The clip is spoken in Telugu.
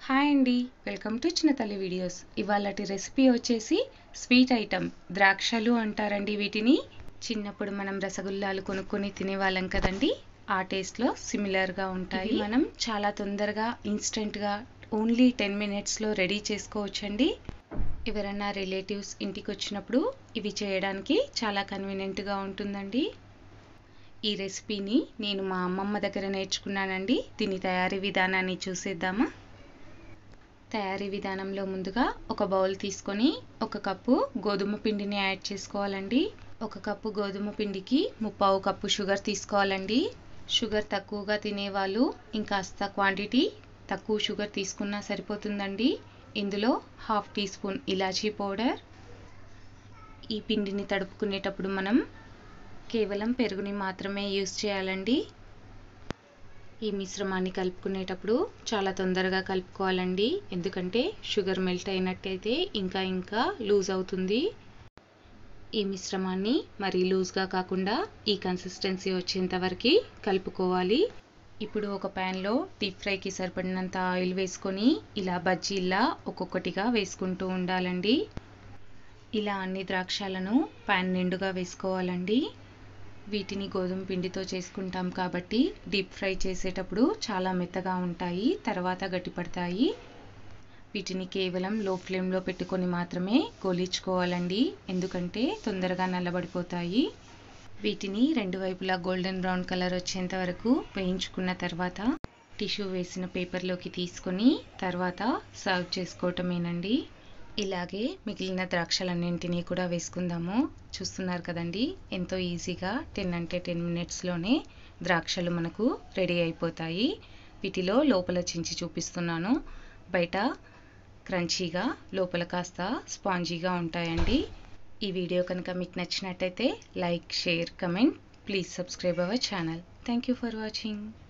హాయ్ అండి welcome to Chinna Thalli videos ఇవాళటి రెసిపీ వచ్చేసి స్వీట్ ఐటమ్ ద్రాక్షలు అంటారండి వీటిని చిన్నప్పుడు మనం రసగుల్లాలు కొనుక్కొని తినేవాళ్ళం కదండి ఆ టేస్ట్లో సిమిలర్గా ఉంటాయి ఇవి మనం చాలా తొందరగా ఇన్స్టెంట్గా ఓన్లీ టెన్ మినిట్స్లో రెడీ చేసుకోవచ్చండి ఎవరైనా రిలేటివ్స్ ఇంటికి వచ్చినప్పుడు ఇవి చేయడానికి చాలా కన్వీనియంట్గా ఉంటుందండి ఈ రెసిపీని నేను మా అమ్మమ్మ దగ్గర నేర్చుకున్నానండి దీని తయారీ విధానాన్ని చూసేద్దామా తయారీ విధానంలో ముందుగా ఒక బౌల్ తీసుకొని ఒక కప్పు గోధుమ పిండిని యాడ్ చేసుకోవాలండి ఒక కప్పు గోధుమ పిండికి ముప్పావు కప్పు షుగర్ తీసుకోవాలండి షుగర్ తక్కువగా తినేవాళ్ళు ఇంకాస్త క్వాంటిటీ తక్కువ షుగర్ తీసుకున్నా సరిపోతుందండి ఇందులో హాఫ్ టీ స్పూన్ ఇలాచీ పౌడర్ ఈ పిండిని తడుపుకునేటప్పుడు మనం కేవలం పెరుగుని మాత్రమే యూస్ చేయాలండి ఈ మిశ్రమాన్ని కలుపుకునేటప్పుడు చాలా తొందరగా కలుపుకోవాలండి ఎందుకంటే షుగర్ మెల్ట్ అయినట్టయితే ఇంకా ఇంకా లూజ్ అవుతుంది ఈ మిశ్రమాన్ని మరీ లూజ్గా కాకుండా ఈ కన్సిస్టెన్సీ వచ్చేంత వరకు కలుపుకోవాలి ఇప్పుడు ఒక ప్యాన్లో డీప్ ఫ్రైకి సరిపడినంత ఆయిల్ వేసుకొని ఇలా బజ్జీల్లా ఒక్కొక్కటిగా వేసుకుంటూ ఉండాలండి ఇలా అన్ని ద్రాక్షాలను ప్యాన్ నిండుగా వేసుకోవాలండి వీటిని గోధుమ పిండితో చేసుకుంటాం కాబట్టి డీప్ ఫ్రై చేసేటప్పుడు చాలా మెత్తగా ఉంటాయి తర్వాత గట్టిపడతాయి వీటిని కేవలం లో ఫ్లేమ్లో పెట్టుకొని మాత్రమే గోలించుకోవాలండి ఎందుకంటే తొందరగా నల్లబడిపోతాయి వీటిని రెండు వైపులా గోల్డెన్ బ్రౌన్ కలర్ వచ్చేంత వరకు వేయించుకున్న తర్వాత టిష్యూ వేసిన పేపర్లోకి తీసుకొని తర్వాత సర్వ్ చేసుకోవటమేనండి ఇలాగే మిగిలిన ద్రాక్షలన్నింటినీ కూడా వేసుకుందాము చూస్తున్నారు కదండి ఎంతో ఈజీగా టెన్ అంటే టెన్ మినిట్స్లోనే ద్రాక్షలు మనకు రెడీ అయిపోతాయి వీటిలో లోపల చించి చూపిస్తున్నాను బయట క్రంచీగా లోపల కాస్త స్పాంజీగా ఉంటాయండి ఈ వీడియో కనుక మీకు నచ్చినట్టయితే like share comment please subscribe our channel thank you for watching